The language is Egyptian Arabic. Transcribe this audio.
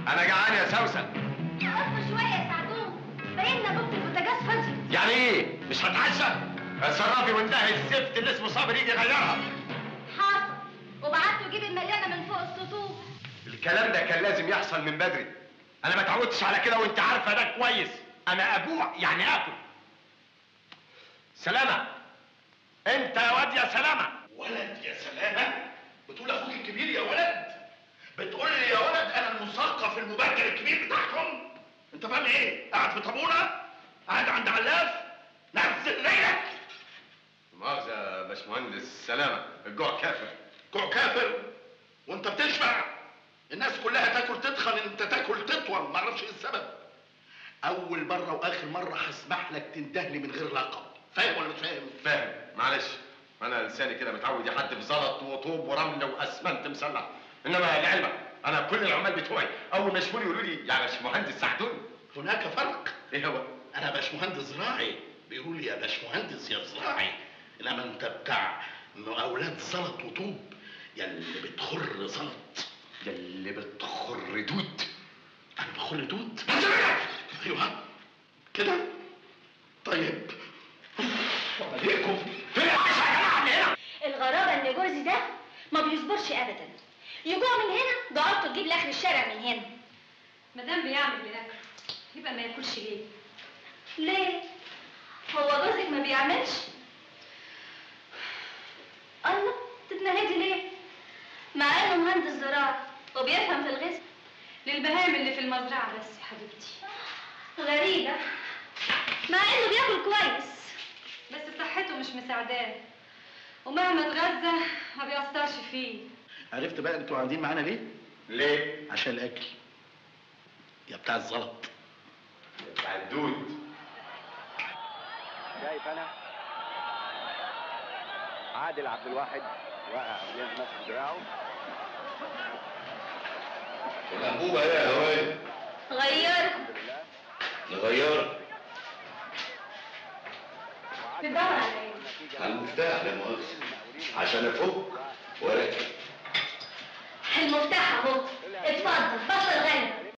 انا جعان يا سوسن اصبر شويه يا سعدون باين لنا بوكس البوتاجاز فاضي يعني ايه مش هتعشى اتصرفي وانتهي الزفت اللي اسمه صابر يجي يغيرها حاصل وبعته يجيب المليانه من فوق السطوح الكلام ده كان لازم يحصل من بدري انا ما اتعودتش على كده وانت عارفه ده كويس انا ابوع يعني اكل سلامه انت يا واد يا سلامه ولد يا سلامة بتقول اخوك الكبير يا ولد بتقول لي يا ولد انا المثقف المبكر الكبير بتاعكم انت فاهم ايه قاعد في طابونه قاعد عند علاف نزل رجلك مؤاخذه يا باشمهندس سلامه الجوع كافر جوع كافر وانت بتشبع الناس كلها تاكل تتخن انت تاكل تطول معرفش ايه السبب اول مره واخر مره هسمح لك تندهلي من غير لقب فاهم ولا مش فاهم فاهم معلش انا لساني كده متعود يحدف زلط وطوب ورمل واسمنت مسلح انما لعلمك انا كل العمال بتوعي اول ما يشوفوني يقولوا لي يا باشمهندس ساعدوني هناك فرق ايه هو؟ انا باشمهندس زراعي بيقولوا لي يا باشمهندس يا زراعي انما انت بتاع اولاد زلط وطوب يا اللي بتخر زلط يا اللي بتخر دود انا بخر دود ايوه كده طيب عليكم فين العيش يا جماعه اللي هنا؟ الغرابه ان جوزي ده ما بيصبرش ابدا يجوع من هنا ضعفته تجيب لاخر الشارع من هنا ما دام بيعمل الاكل يبقى ما ياكلش ليه ليه هو جوزك ما بيعملش الله تتنهدي ليه مع انه مهندس زراعه وبيفهم في الغذاء للبهائم اللي في المزرعه بس يا حبيبتي غريبه مع انه بياكل كويس بس صحته مش مساعداه ومهما اتغذى ما بيأثرش فيه عرفت بقى انتوا قاعدين معانا ليه؟ ليه؟ عشان الاكل يا بتاع الزلط بتاع الدود شايف انا عادل عبد الواحد واقع قدام ماسك دراعه الانبوبه ايه يا هواي؟ غيره نغير بتدور على ايه على المفتاح لا مؤاخذه عشان افك واركب المفتاح اهو اتفضل بطل غني